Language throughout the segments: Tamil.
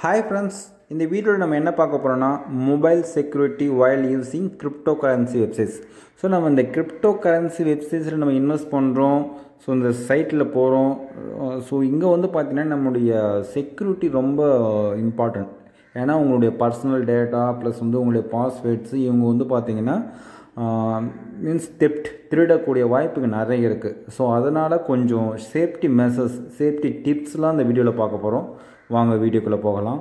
ஹாய் ஃப்ரெண்ட்ஸ் இந்த வீடியோவில் நம்ம என்ன பார்க்க போகிறோம்னா mobile security while using crypto currency websites so நம்ம இந்த கிரிப்டோ கரன்சி வெப்சைட்ஸில் நம்ம இன்வெஸ்ட் பண்ணுறோம் ஸோ இந்த சைட்டில் போகிறோம் ஸோ இங்கே வந்து பார்த்திங்கன்னா நம்மளுடைய செக்யூரிட்டி ரொம்ப இம்பார்ட்டன்ட் ஏன்னா உங்களுடைய பர்சனல் டேட்டா ப்ளஸ் வந்து உங்களுடைய பாஸ்வேர்ட்ஸு இவங்க வந்து பார்த்திங்கன்னா மீன்ஸ் தெப்ட் திருடக்கூடிய வாய்ப்புகள் நிறைய இருக்குது ஸோ அதனால் கொஞ்சம் சேஃப்டி மெசர்ஸ் சேஃப்டி டிப்ஸ்லாம் இந்த வீடியோவில் பார்க்க போகிறோம் வாங்க வீடியோக்குள்ளே போகலாம்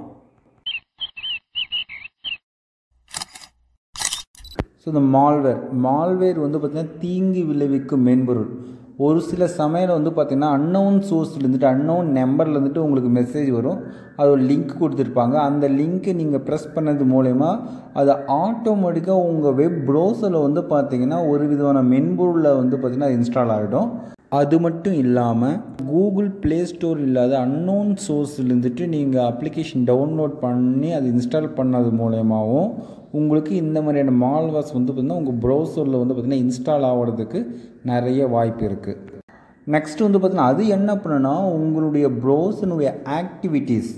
ஸோ இந்த மால்வேர் மால்வேர் வந்து பார்த்திங்கன்னா தீங்கு விளைவிக்கும் மென்பொருள் ஒரு சில சமயம் வந்து பார்த்திங்கன்னா அன்னவுன் சோர்ஸில் இருந்துட்டு அன்னவுன் நம்பரில் இருந்துட்டு உங்களுக்கு மெசேஜ் வரும் அது ஒரு லிங்க் கொடுத்துருப்பாங்க அந்த லிங்க்கை நீங்கள் ப்ரெஸ் பண்ணது மூலயமா அது ஆட்டோமேட்டிக்காக உங்கள் வெப் ப்ரௌசரில் வந்து பார்த்திங்கன்னா ஒரு விதமான மென்பொருளில் வந்து பார்த்திங்கன்னா இன்ஸ்டால் ஆகிடும் அது மட்டும் இல்லாமல் கூகுள் ப்ளே ஸ்டோர் இல்லாத அன்னோன் சோர்ஸில் இருந்துட்டு நீங்கள் அப்ளிகேஷன் டவுன்லோட் பண்ணி அது இன்ஸ்டால் பண்ணது மூலயமாவும் உங்களுக்கு இந்த மாதிரியான மால்வாஸ் வந்து பார்த்திங்கன்னா உங்கள் ப்ரௌசரில் வந்து பார்த்திங்கன்னா இன்ஸ்டால் ஆகிறதுக்கு நிறைய வாய்ப்பு இருக்குது நெக்ஸ்ட் வந்து பார்த்திங்கன்னா அது என்ன பண்ணுன்னா உங்களுடைய ப்ரௌசனுடைய ஆக்டிவிட்டீஸ்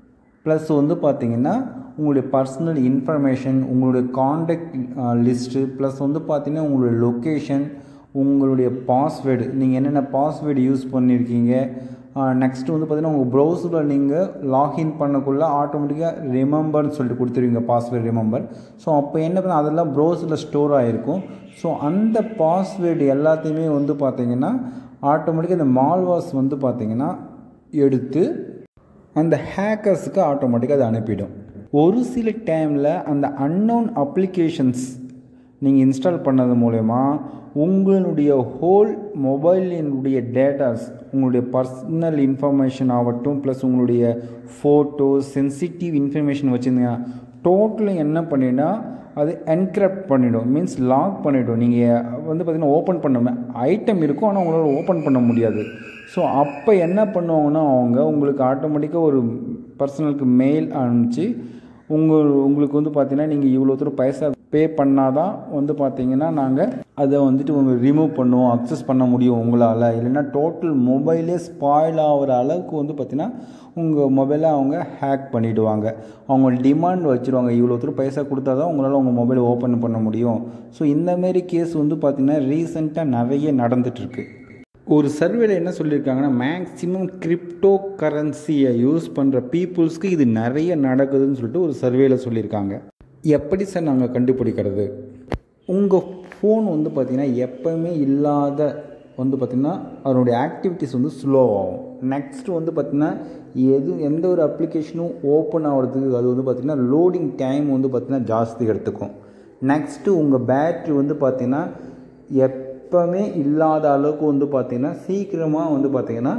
ப்ளஸ் வந்து பார்த்திங்கன்னா உங்களுடைய பர்சனல் இன்ஃபர்மேஷன் உங்களுடைய காண்டாக்ட் லிஸ்ட்டு ப்ளஸ் வந்து பார்த்திங்கன்னா உங்களுடைய லொக்கேஷன் உங்களுடைய பாஸ்வேர்டு நீங்கள் என்னென்ன பாஸ்வேர்டு யூஸ் பண்ணியிருக்கீங்க நெக்ஸ்ட்டு வந்து பார்த்திங்கன்னா உங்கள் ப்ரௌசரில் நீங்கள் லாக்இன் பண்ணக்குள்ளே ஆட்டோமேட்டிக்காக ரிமெம்பர்னு சொல்லிட்டு கொடுத்துருவீங்க பாஸ்வேர்டு ரிமெம்பர் ஸோ அப்போ என்ன பண்ண அதெல்லாம் ப்ரௌசரில் ஸ்டோர் ஆகிருக்கும் ஸோ அந்த பாஸ்வேர்டு எல்லாத்தையுமே வந்து பார்த்திங்கன்னா ஆட்டோமேட்டிக்காக இந்த மால்வாஸ் வந்து பார்த்திங்கன்னா எடுத்து அந்த ஹேக்கர்ஸுக்கு ஆட்டோமேட்டிக்காக அதை அனுப்பிடும் ஒரு சில டைமில் அந்த அன்னோன் அப்ளிகேஷன்ஸ் நீங்கள் இன்ஸ்டால் பண்ணது மூலயமா உங்களுடைய ஹோல் மொபைலினுடைய டேட்டாஸ் உங்களுடைய பர்சனல் இன்ஃபர்மேஷன் ஆகட்டும் ப்ளஸ் உங்களுடைய ஃபோட்டோ சென்சிட்டிவ் இன்ஃபர்மேஷன் வச்சுருந்தீங்கன்னா டோட்டலும் என்ன பண்ணினா அது என்கிரிப்ட் பண்ணிவிடும் மீன்ஸ் லாக் பண்ணிவிடும் நீங்கள் வந்து பார்த்திங்கன்னா ஓப்பன் பண்ண ஐட்டம் இருக்கும் ஆனால் உங்களால் ஓப்பன் பண்ண முடியாது ஸோ அப்போ என்ன பண்ணுவாங்கன்னா அவங்க உங்களுக்கு ஆட்டோமேட்டிக்காக ஒரு பர்சனலுக்கு மெயில் அனுப்பிச்சு உங்கள் உங்களுக்கு வந்து பார்த்தீங்கன்னா நீங்கள் இவ்வளோ தூரம் பைசா பே பண்ணால் தான் வந்து பார்த்தீங்கன்னா நாங்கள் அதை வந்துட்டு உங்கள் ரிமூவ் பண்ணுவோம் அக்சஸ் பண்ண முடியும் உங்களால் இல்லைன்னா டோட்டல் மொபைலே ஸ்பாயில் ஆகிற அளவுக்கு வந்து பார்த்திங்கன்னா உங்கள் மொபைலை அவங்க ஹேக் பண்ணிவிடுவாங்க அவங்க டிமாண்ட் வச்சுருவாங்க இவ்வளோ தூரம் பைசா கொடுத்தா தான் உங்களால் உங்கள் மொபைலை ஓப்பன் பண்ண முடியும் ஸோ இந்தமாரி கேஸ் வந்து பார்த்திங்கன்னா ரீசெண்டாக நிறைய நடந்துகிட்ருக்கு ஒரு சர்வேல என்ன சொல்லியிருக்காங்கன்னா மேக்ஸிமம் கிரிப்டோ கரன்சியை யூஸ் பண்ணுற பீப்புள்ஸ்க்கு இது நிறைய நடக்குதுன்னு சொல்லிட்டு ஒரு சர்வேல சொல்லியிருக்காங்க எப்படி சார் நாங்கள் கண்டுபிடிக்கிறது உங்கள் ஃபோன் வந்து பார்த்திங்கன்னா எப்போவுமே இல்லாத வந்து பார்த்திங்கன்னா அதனுடைய ஆக்டிவிட்டிஸ் வந்து ஸ்லோ ஆகும் நெக்ஸ்ட்டு வந்து பார்த்திங்கன்னா எது எந்த ஒரு அப்ளிகேஷனும் ஓப்பன் ஆகிறதுக்கு அது வந்து பார்த்திங்கன்னா லோடிங் டைம் வந்து பார்த்திங்கன்னா ஜாஸ்தி எடுத்துக்கும் நெக்ஸ்ட்டு உங்கள் பேட்ரி வந்து பார்த்திங்கன்னா எப் எப்போவுமே இல்லாத அளவுக்கு வந்து பார்த்திங்கன்னா சீக்கிரமாக வந்து பார்த்திங்கன்னா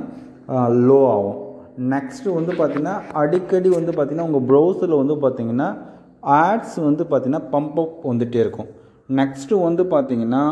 லோ ஆகும் நெக்ஸ்ட்டு வந்து பார்த்திங்கன்னா அடிக்கடி வந்து பார்த்திங்கன்னா உங்கள் ப்ரௌசரில் வந்து பார்த்திங்கன்னா ஆட்ஸ் வந்து பார்த்திங்கன்னா பம்ப் அப் வந்துகிட்டே இருக்கும் நெக்ஸ்ட்டு வந்து பார்த்திங்கன்னா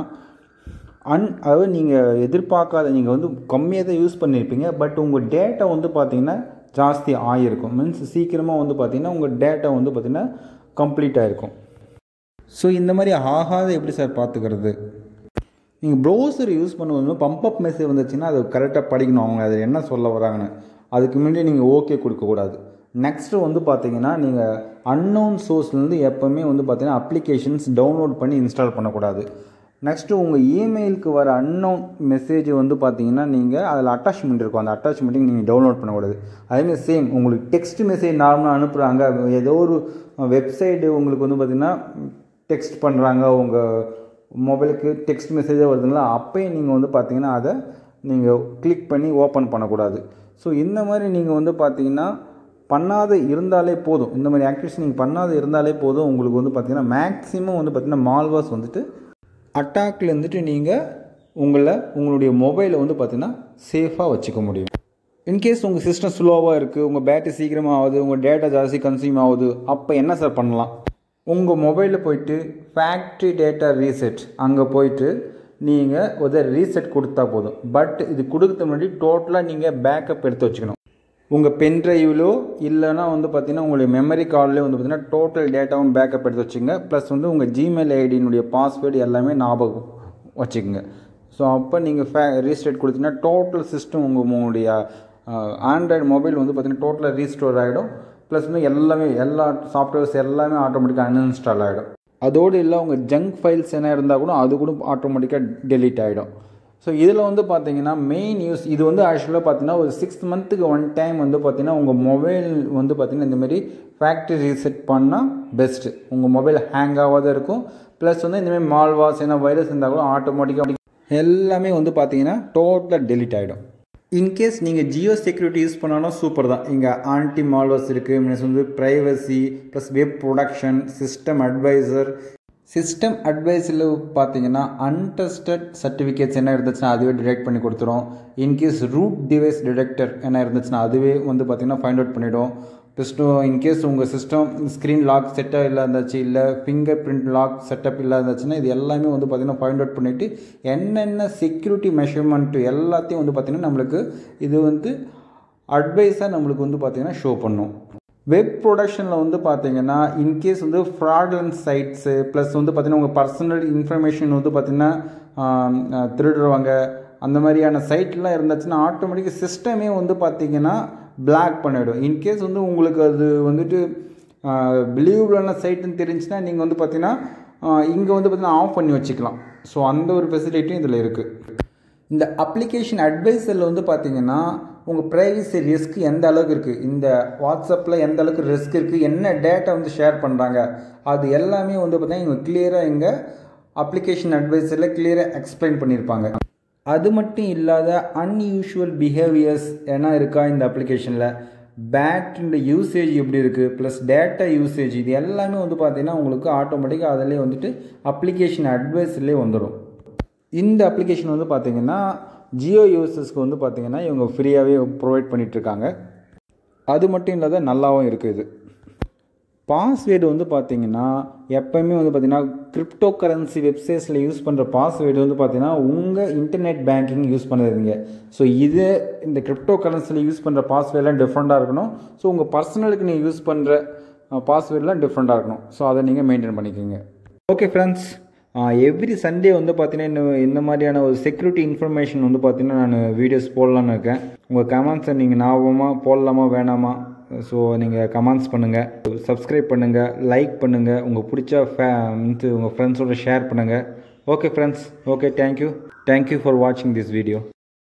அன் அதாவது நீங்கள் எதிர்பார்க்காத நீங்கள் வந்து கம்மியாக தான் யூஸ் பண்ணியிருப்பீங்க பட் உங்கள் டேட்டா வந்து பார்த்திங்கன்னா ஜாஸ்தி ஆகிருக்கும் மீன்ஸ் சீக்கிரமாக வந்து பார்த்திங்கன்னா உங்கள் டேட்டா வந்து பார்த்திங்கன்னா கம்ப்ளீட் ஆகிருக்கும் ஸோ இந்த மாதிரி ஆகாத எப்படி சார் பார்த்துக்கிறது நீங்கள் ப்ரௌசர் யூஸ் பண்ணும்போது பம்ப் அப் மெசேஜ் வந்துச்சுன்னா அது கரெக்டாக படிக்கணும் அவங்க அது என்ன சொல்ல வராங்கன்னு அதுக்கு முன்னாடி நீங்கள் ஓகே கொடுக்கக்கூடாது நெக்ஸ்ட்டு வந்து பார்த்தீங்கன்னா நீங்கள் அன்னோன் சோர்ஸ்லேருந்து எப்போவுமே வந்து பார்த்தீங்கன்னா அப்ளிகேஷன்ஸ் டவுன்லோட் பண்ணி இன்ஸ்டால் பண்ணக்கூடாது நெக்ஸ்ட்டு உங்கள் இமெயிலுக்கு வர அன்னோன் மெசேஜ் வந்து பார்த்தீங்கன்னா நீங்கள் அதில் அட்டாச்மெண்ட் இருக்கும் அந்த அட்டாச்மெண்ட்டையும் நீங்கள் டவுன்லோட் பண்ணக்கூடாது அதேமாதிரி சேம் உங்களுக்கு டெக்ஸ்ட் மெசேஜ் நார்மலாக அனுப்புகிறாங்க ஏதோ ஒரு வெப்சைட்டு உங்களுக்கு வந்து பார்த்திங்கன்னா டெக்ஸ்ட் பண்ணுறாங்க உங்கள் மொபைலுக்கு டெக்ஸ்ட் மெசேஜாக வருதுங்களா அப்போயும் நீங்கள் வந்து பார்த்தீங்கன்னா அதை நீங்கள் கிளிக் பண்ணி ஓப்பன் பண்ணக்கூடாது ஸோ இந்த மாதிரி நீங்கள் வந்து பார்த்தீங்கன்னா பண்ணாத இருந்தாலே போதும் இந்த மாதிரி ஆக்டிவிட்டிஸ் நீங்கள் பண்ணாத இருந்தாலே போதும் உங்களுக்கு வந்து பார்த்தீங்கன்னா மேக்ஸிமம் வந்து பார்த்திங்கன்னா மால்வாஸ் வந்துட்டு அட்டாக்ல இருந்துட்டு நீங்கள் உங்களை உங்களுடைய மொபைலை வந்து பார்த்திங்கன்னா சேஃபாக வச்சுக்க முடியும் இன்கேஸ் உங்கள் சிஸ்டம் ஸ்லோவாக இருக்குது உங்கள் பேட்டரி சீக்கிரமாக ஆகுது உங்கள் டேட்டா ஜாஸ்தி கன்சியூம் ஆகுது அப்போ என்ன சார் பண்ணலாம் உங்கள் மொபைலில் போயிட்டு ஃபேக்ட்ரி டேட்டா ரீசெட் அங்கே போயிட்டு நீங்கள் ஒரு ரீசெட் கொடுத்தா போதும் பட் இது கொடுக்கறது முன்னாடி டோட்டலாக நீங்கள் பேக்கப் எடுத்து வச்சுக்கணும் உங்கள் பென் ட்ரைவ்லோ இல்லைனா வந்து பார்த்திங்கன்னா உங்களுடைய மெமரி கார்ட்லேயே வந்து பார்த்திங்கன்னா டோட்டல் டேட்டாவும் பேக்கப் எடுத்து வச்சுங்க ப்ளஸ் வந்து உங்கள் ஜிமெயில் ஐடியினுடைய பாஸ்வேர்டு எல்லாமே ஞாபகம் வச்சுக்கோங்க ஸோ அப்போ நீங்கள் ஃபே ரீசெட் கொடுத்தீங்கன்னா டோட்டல் சிஸ்டம் உங்கள் உங்களுடைய ஆண்ட்ராய்டு மொபைல் வந்து பார்த்திங்கன்னா டோட்டலாக ரீஸ்டோர் ஆகிடும் ப்ளஸ் வந்து எல்லாமே எல்லா சாஃப்ட்வேர்ஸ் எல்லாமே ஆட்டோமேட்டிக்காக அன்இன்ஸ்டால் ஆகிடும் அதோடு இல்லை உங்கள் ஜங்க் ஃபைல்ஸ் என்ன இருந்தால் கூட அது கூட ஆட்டோமேட்டிக்காக டெலீட் ஆகிடும் ஸோ இதில் வந்து பார்த்தீங்கன்னா மெயின் யூஸ் இது வந்து ஆக்சுவலாக பார்த்தீங்கன்னா ஒரு சிக்ஸ் மந்த்துக்கு ஒன் டைம் வந்து பார்த்தீங்கன்னா உங்கள் மொபைல் வந்து பார்த்தீங்கன்னா இந்தமாரி ஃபேக்ட்ரி ரீசெட் பண்ணால் பெஸ்ட்டு உங்கள் மொபைல் ஹேங் ஆகாத இருக்கும் ப்ளஸ் வந்து இந்தமாரி மால்வாஸ் ஏன்னா வைரஸ் இருந்தால் கூட ஆட்டோமேட்டிக்காக எல்லாமே வந்து பார்த்தீங்கன்னா டோட்டலாக டெலிட் ஆகிடும் இன்கேஸ் நீங்கள் ஜியோ செக்யூரிட்டி யூஸ் பண்ணாலும் சூப்பர் தான் இங்கே ஆன்டி மால்வர்ஸ் இருக்குது மீன்ஸ் வந்து privacy plus web production system advisor system அட்வைஸில் பார்த்தீங்கன்னா அன்டெஸ்டட் சர்டிஃபிகேட்ஸ் என்ன இருந்துச்சுன்னா அதுவே டிடெக்ட் பண்ணி கொடுத்துரும் இன்கேஸ் ரூட் டிவைஸ் டிடெக்டர் என்ன இருந்துச்சுன்னா அதுவே வந்து பார்த்தீங்கன்னா ஃபைண்ட் அவுட் பண்ணிவிடும் ப்ளஸ் இன்கேஸ் உங்கள் சிஸ்டம் ஸ்க்ரீன் லாக் செட்டாக இல்லாதாச்சு இல்லை ஃபிங்கர் பிரிண்ட் லாக் செட்டப் இல்லாதாச்சுன்னா இது எல்லாமே வந்து பார்த்திங்கன்னா ஃபைண்ட் அவுட் பண்ணிவிட்டு என்னென்ன செக்யூரிட்டி மெஷர்மெண்ட்டு எல்லாத்தையும் வந்து பார்த்திங்கன்னா நம்மளுக்கு இது வந்து அட்வைஸாக நம்மளுக்கு வந்து பார்த்திங்கன்னா ஷோ பண்ணும் வெப் ப்ரொடக்ஷனில் வந்து பார்த்தீங்கன்னா இன்கேஸ் வந்து ஃப்ராட்லன் சைட்ஸு ப்ளஸ் வந்து பார்த்திங்கன்னா உங்கள் பர்சனல் இன்ஃபர்மேஷன் வந்து பார்த்திங்கன்னா திருடுறவங்க அந்த மாதிரியான சைட்லாம் இருந்துச்சுன்னா ஆட்டோமேட்டிக்காக சிஸ்டமே வந்து பார்த்திங்கன்னா பிளாக் பண்ணிவிடும் இன்கேஸ் வந்து உங்களுக்கு அது வந்துட்டு பிலீவபிளான சைட்டுன்னு தெரிஞ்சுன்னா நீங்கள் வந்து பார்த்தீங்கன்னா இங்கே வந்து பார்த்தீங்கன்னா ஆஃப் பண்ணி வச்சுக்கலாம் ஸோ அந்த ஒரு ஃபெசிலிட்டியும் இதில் இருக்குது இந்த அப்ளிகேஷன் அட்வைஸரில் வந்து பார்த்தீங்கன்னா உங்கள் ப்ரைவசி ரிஸ்க் எந்த அளவுக்கு இருக்குது இந்த வாட்ஸ்அப்பில் எந்த அளவுக்கு ரிஸ்க் இருக்குது என்ன டேட்டா வந்து ஷேர் பண்ணுறாங்க அது எல்லாமே வந்து பார்த்தீங்கன்னா இவங்க கிளியராக இங்கே அப்ளிகேஷன் அட்வைஸரில் கிளியராக எக்ஸ்பிளைன் பண்ணியிருப்பாங்க அது மட்டும் இல்லாத அன்யூஷுவல் பிஹேவியர்ஸ் என்ன இருக்கா இந்த அப்ளிகேஷனில் பேட்டரியோட யூசேஜ் எப்படி இருக்குது ப்ளஸ் டேட்டா யூசேஜ் இது எல்லாமே வந்து பார்த்திங்கன்னா உங்களுக்கு ஆட்டோமேட்டிக்காக அதிலே வந்துட்டு அப்ளிகேஷன் அட்வைஸ்லேயே வந்துடும் இந்த அப்ளிகேஷன் வந்து பார்த்திங்கன்னா ஜியோ யூசர்ஸ்க்கு வந்து பார்த்திங்கன்னா இவங்க ஃப்ரீயாகவே ப்ரொவைட் பண்ணிகிட்ருக்காங்க அது மட்டும் இல்லாத நல்லாவும் இருக்குது இது பாஸ்வேர்டு வந்து பார்த்தீங்கன்னா எப்போயுமே வந்து பார்த்தீங்கன்னா கிரிப்டோ கரன்சி வெப்சைட்ஸில் யூஸ் பண்ணுற பாஸ்வேர்டு வந்து பார்த்தீங்கன்னா உங்கள் இன்டர்நெட் பேங்கிங் யூஸ் பண்ணுறதுங்க ஸோ இது இந்த கிரிப்டோ கரன்சியில் யூஸ் பண்ணுற பாஸ்வேர்டெலாம் டிஃப்ரெண்ட்டாக இருக்கணும் ஸோ உங்கள் பர்சனலுக்கு நீங்கள் யூஸ் பண்ணுற பாஸ்வேர்டெலாம் டிஃப்ரெண்ட்டாக இருக்கணும் ஸோ அதை நீங்கள் மெயின்டைன் பண்ணிக்கோங்க ஓகே ஃப்ரெண்ட்ஸ் எவ்ரி சண்டே வந்து பார்த்தீங்கன்னா இந்த இந்த மாதிரியான ஒரு செக்யூரிட்டி இன்ஃபர்மேஷன் வந்து பார்த்தீங்கன்னா நான் வீடியோஸ் போடலான்னு இருக்கேன் உங்கள் கமெண்ட்ஸை நீங்கள் ஞாபகமாக போடலாமா வேணாமா ஸோ நீங்கள் கமெண்ட்ஸ் பண்ணுங்கள் சப்ஸ்கிரைப் பண்ணுங்கள் லைக் பண்ணுங்கள் உங்கள் பிடிச்ச ஃபே உங்கள் ஃப்ரெண்ட்ஸோட ஷேர் பண்ணுங்கள் okay friends okay thank you thank you for வாட்சிங் திஸ் வீடியோ